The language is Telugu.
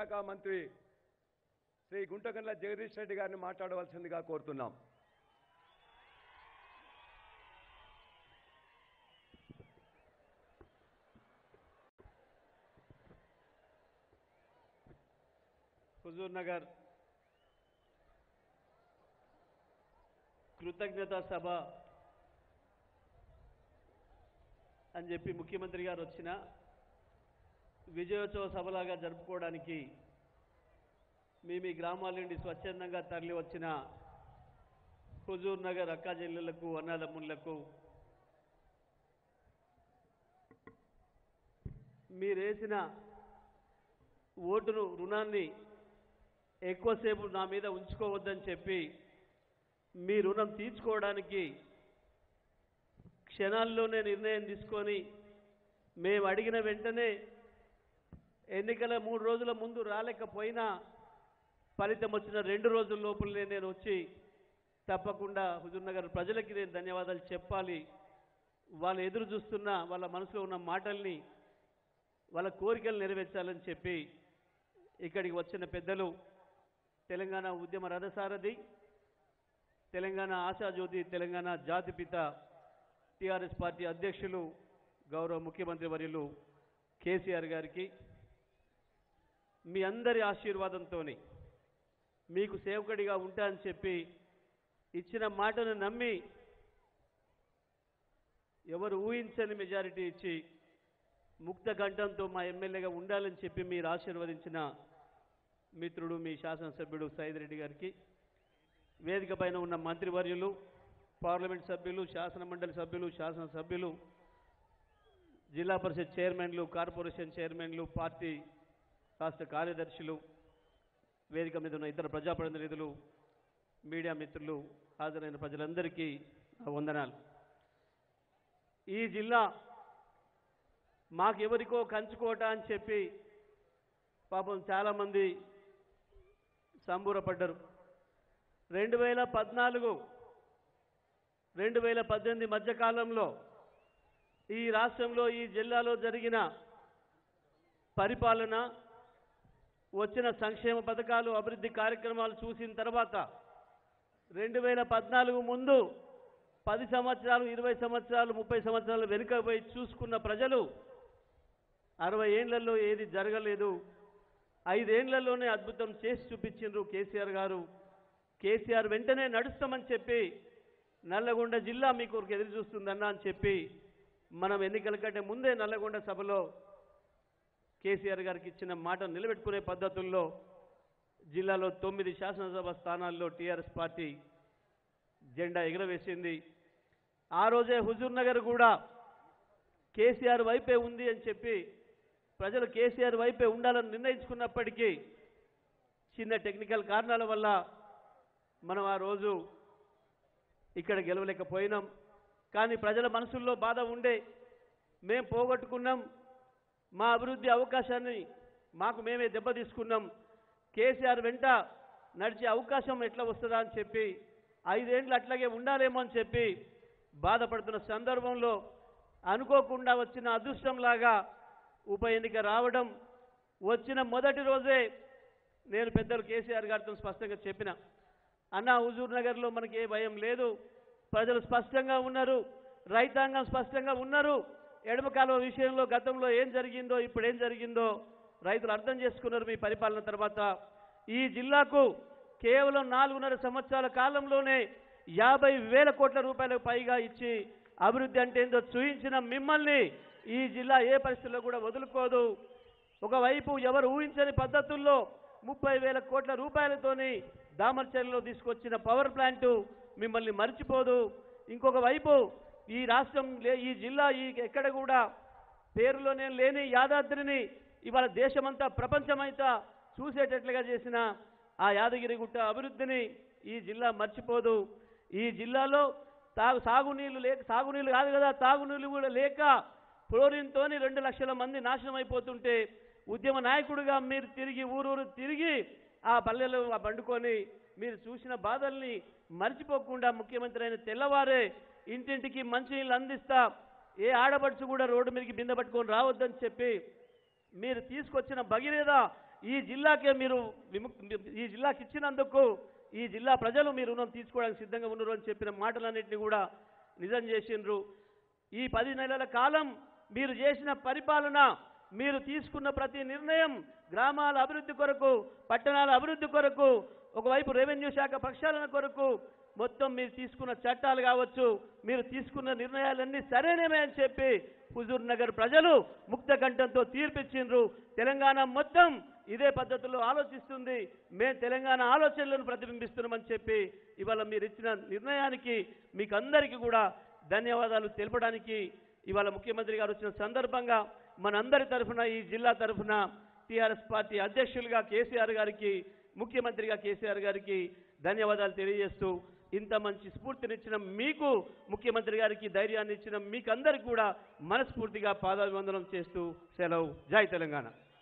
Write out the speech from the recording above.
శాఖ మంత్రి శ్రీ గుంటకండ్ల జగదీష్ రెడ్డి గారిని మాట్లాడవలసిందిగా కోరుతున్నాం హుజూర్ నగర్ కృతజ్ఞతా సభ అని చెప్పి ముఖ్యమంత్రి గారు వచ్చిన విజయోత్సవ సభలాగా జరుపుకోవడానికి మీ మీ గ్రామాల నుండి స్వచ్ఛందంగా తరలి వచ్చిన హుజూర్ నగర్ అక్కా చెల్లెళ్లకు అన్నదమ్ముళ్లకు మీరేసిన ఓటును రుణాన్ని ఎక్కువసేపు నా మీద ఉంచుకోవద్దని చెప్పి మీ రుణం తీర్చుకోవడానికి క్షణాల్లోనే నిర్ణయం తీసుకొని మేము అడిగిన వెంటనే ఎన్నికల మూడు రోజుల ముందు రాలేకపోయినా ఫలితం వచ్చిన రెండు రోజుల లోపలనే నేను వచ్చి తప్పకుండా హుజూర్నగర్ ప్రజలకి నేను ధన్యవాదాలు చెప్పాలి వాళ్ళు ఎదురు చూస్తున్న వాళ్ళ మనసులో ఉన్న మాటల్ని వాళ్ళ కోరికలు నెరవేర్చాలని చెప్పి ఇక్కడికి వచ్చిన పెద్దలు తెలంగాణ ఉద్యమ రథసారథి తెలంగాణ ఆశాజ్యోతి తెలంగాణ జాతిపిత టిఆర్ఎస్ పార్టీ అధ్యక్షులు గౌరవ ముఖ్యమంత్రి వర్యులు కేసీఆర్ గారికి మీ అందరి ఆశీర్వాదంతో మీకు సేవకుడిగా ఉంటా అని చెప్పి ఇచ్చిన మాటను నమ్మి ఎవరు ఊహించని మెజారిటీ ఇచ్చి ముక్త కంఠంతో మా ఎమ్మెల్యేగా ఉండాలని చెప్పి మీరు ఆశీర్వదించిన మిత్రుడు మీ శాసనసభ్యుడు సైద్ రెడ్డి గారికి వేదిక పైన ఉన్న మంత్రివర్యులు పార్లమెంట్ సభ్యులు శాసన మండలి సభ్యులు శాసనసభ్యులు జిల్లా పరిషత్ చైర్మన్లు కార్పొరేషన్ చైర్మన్లు పార్టీ రాష్ట్ర కార్యదర్శులు వేదిక మీద ఉన్న ఇతర ప్రజాప్రతినిధులు మీడియా మిత్రులు హాజరైన ప్రజలందరికీ నా వందనాలు ఈ జిల్లా మాకెవరికో కంచుకోట అని చెప్పి పాపం చాలామంది సంబూరపడ్డారు రెండు వేల పద్నాలుగు రెండు వేల పద్దెనిమిది మధ్యకాలంలో ఈ రాష్ట్రంలో ఈ జిల్లాలో జరిగిన పరిపాలన వచ్చిన సంక్షేమ పథకాలు అభివృద్ధి కార్యక్రమాలు చూసిన తర్వాత రెండు వేల పద్నాలుగు ముందు పది సంవత్సరాలు ఇరవై సంవత్సరాలు ముప్పై సంవత్సరాలు వెనుక పోయి చూసుకున్న ప్రజలు అరవై ఏండ్లలో ఏది జరగలేదు ఐదేండ్లలోనే అద్భుతం చేసి చూపించిండ్రు కేసీఆర్ గారు కేసీఆర్ వెంటనే నడుస్తామని చెప్పి నల్లగొండ జిల్లా మీకు ఎదురు చూస్తుందన్నా అని చెప్పి మనం ఎన్నికల కంటే ముందే నల్లగొండ సభలో కేసీఆర్ గారికి ఇచ్చిన మాట నిలబెట్టుకునే పద్ధతుల్లో జిల్లాలో తొమ్మిది శాసనసభ స్థానాల్లో టీఆర్ఎస్ పార్టీ జెండా ఎగురవేసింది ఆ రోజే హుజూర్ నగర్ కూడా కేసీఆర్ వైపే ఉంది అని చెప్పి ప్రజలు కేసీఆర్ వైపే ఉండాలని నిర్ణయించుకున్నప్పటికీ చిన్న టెక్నికల్ కారణాల వల్ల మనం ఆ రోజు ఇక్కడ గెలవలేకపోయినాం కానీ ప్రజల మనసుల్లో బాధ ఉండే మేం పోగొట్టుకున్నాం మా అభివృద్ధి అవకాశాన్ని మాకు మేమే దెబ్బ తీసుకున్నాం కేసీఆర్ వెంట నడిచే అవకాశం ఎట్లా వస్తుందా అని చెప్పి ఐదేండ్లు అట్లాగే ఉండాలేమో అని చెప్పి బాధపడుతున్న సందర్భంలో అనుకోకుండా వచ్చిన అదృష్టంలాగా ఉప ఎన్నిక రావడం వచ్చిన మొదటి రోజే నేను పెద్దలు కేసీఆర్ గారితో స్పష్టంగా చెప్పిన అన్న హుజూర్ నగర్లో మనకి ఏ భయం లేదు ప్రజలు స్పష్టంగా ఉన్నారు రైతాంగం స్పష్టంగా ఉన్నారు ఎడమ కాలువ విషయంలో గతంలో ఏం జరిగిందో ఇప్పుడు ఏం జరిగిందో రైతులు అర్థం చేసుకున్నారు మీ పరిపాలన తర్వాత ఈ జిల్లాకు కేవలం నాలుగున్నర సంవత్సరాల కాలంలోనే యాభై వేల కోట్ల రూపాయలకు పైగా ఇచ్చి అభివృద్ధి అంటే ఏందో చూయించిన మిమ్మల్ని ఈ జిల్లా ఏ పరిస్థితుల్లో కూడా వదులుకోదు ఒకవైపు ఎవరు ఊహించని పద్ధతుల్లో ముప్పై వేల కోట్ల రూపాయలతోని దామర్చర్లో తీసుకొచ్చిన పవర్ ప్లాంటు మిమ్మల్ని మర్చిపోదు ఇంకొక వైపు ఈ రాష్ట్రం లే- ఈ జిల్లా ఈ ఎక్కడ కూడా పేరులోనే లేని యాదాద్రిని ఇవాళ దేశమంతా ప్రపంచమంతా చూసేటట్లుగా చేసిన ఆ యాదగిరిగుట్ట అభివృద్ధిని ఈ జిల్లా మర్చిపోదు ఈ జిల్లాలో తాగు సాగునీళ్లు లేక సాగునీళ్లు కాదు కదా తాగునీళ్లు కూడా లేక ఫ్లోరిన్తోని రెండు లక్షల మంది నాశనం అయిపోతుంటే ఉద్యమ నాయకుడిగా మీరు తిరిగి ఊరూరు తిరిగి ఆ పల్లెలు ఆ బండుకొని మీరు చూసిన బాధల్ని మర్చిపోకుండా ముఖ్యమంత్రి అయిన తెల్లవారే ఇంటింటికి మంచినీళ్ళు అందిస్తా ఏ ఆడపడుచు కూడా రోడ్డు మీదకి బిందె పట్టుకొని రావద్దని చెప్పి మీరు తీసుకొచ్చిన భగీరథ ఈ జిల్లాకే మీరు విముక్ ఈ జిల్లాకి ఇచ్చినందుకు ఈ జిల్లా ప్రజలు మీ రుణం తీసుకోవడానికి సిద్ధంగా ఉన్నారు అని చెప్పిన మాటలన్నింటినీ కూడా నిజం చేసిండ్రు ఈ పది నెలల కాలం మీరు చేసిన పరిపాలన మీరు తీసుకున్న ప్రతి నిర్ణయం గ్రామాల అభివృద్ధి కొరకు పట్టణాల అభివృద్ధి కొరకు ఒకవైపు రెవెన్యూ శాఖ ప్రక్షాళన కొరకు మొత్తం మీరు తీసుకున్న చట్టాలు కావచ్చు మీరు తీసుకున్న నిర్ణయాలన్నీ సరైనవే అని చెప్పి హుజూర్ నగర్ ప్రజలు ముక్త కంఠంతో తీర్పిచ్చిండ్రు తెలంగాణ మొత్తం ఇదే పద్ధతిలో ఆలోచిస్తుంది మేము తెలంగాణ ఆలోచనలను ప్రతిబింబిస్తున్నామని చెప్పి ఇవాళ మీరు ఇచ్చిన నిర్ణయానికి మీకు అందరికీ కూడా ధన్యవాదాలు తెలపడానికి ఇవాళ ముఖ్యమంత్రి గారు వచ్చిన సందర్భంగా మనందరి తరఫున ఈ జిల్లా తరఫున టీఆర్ఎస్ పార్టీ అధ్యక్షులుగా కేసీఆర్ గారికి ముఖ్యమంత్రిగా కేసీఆర్ గారికి ధన్యవాదాలు తెలియజేస్తూ ఇంత మంచి స్ఫూర్తినిచ్చిన మీకు ముఖ్యమంత్రి గారికి ధైర్యాన్ని ఇచ్చిన మీకందరికి కూడా మనస్ఫూర్తిగా పాదాభివందనం చేస్తూ సెలవు జై తెలంగాణ